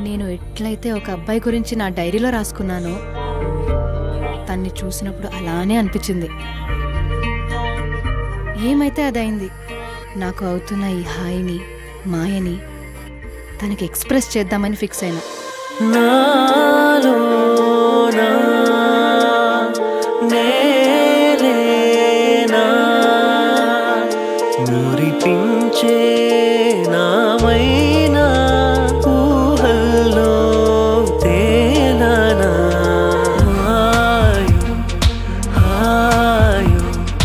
నేను ఎట్లయితే ఒక అబ్బాయి గురించి నా డైరీలో రాసుకున్నానో తన్ని చూసినప్పుడు అలానే అనిపించింది ఏమైతే అదైంది నాకు అవుతున్న ఈ హాయిని మాయని తనకి ఎక్స్ప్రెస్ చేద్దామని ఫిక్స్ అయినా నాలోనా నేలేనా మురిపించే నామైనా ఊహల్లో తేలనా హాయు హాయు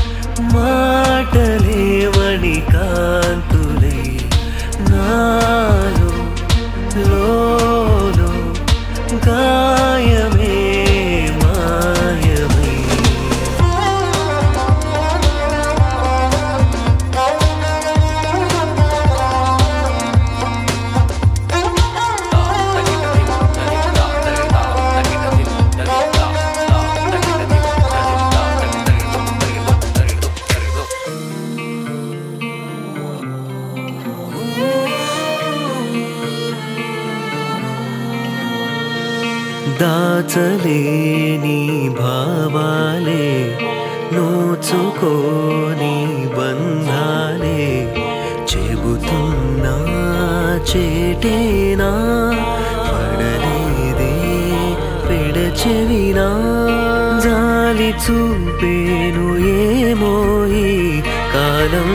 మాటలేవని కాంతులే నాలో లోలో గాయమే మాయమే దాచలేని భావాలే నోచుకోని బంధాలే చెబుతున్నా చేటేనా పడలేదే పెడచెవినా జాలి చూపేను ఏమో ఈ కాలం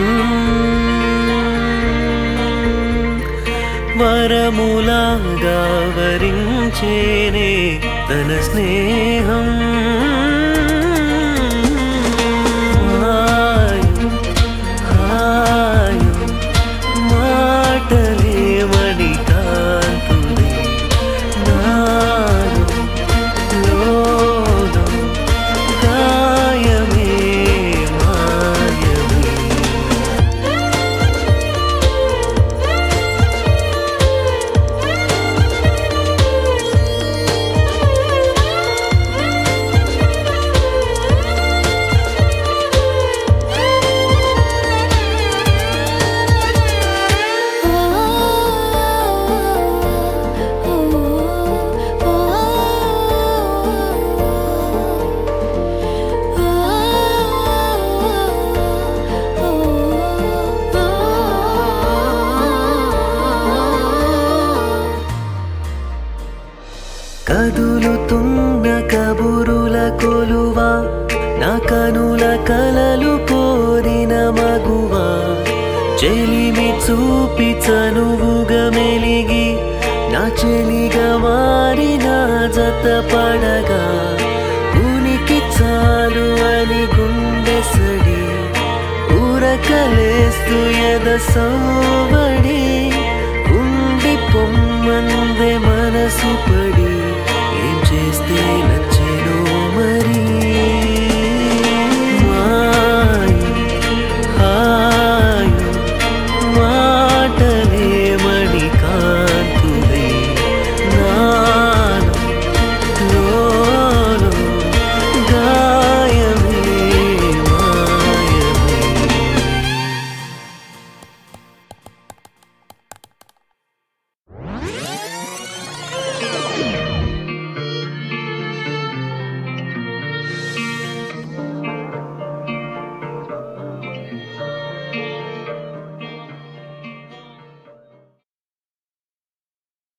వరములాగా వరించేనే తన స్నేహం హాయు, హాయు, మాటలేమని కాంతులే నాలో, లోలో గాయమే మాయమే కదులుతున్న కబురుల కొలువా నా కనుల కలలు కోరిన మగువా చెలిమి చూపి చనువుగా మెలిగి నా చెలిగా మారిన జత పడగా ఉనికి చాలు అని గుండె సడి ఊరకలేస్తూ ఎద సోవ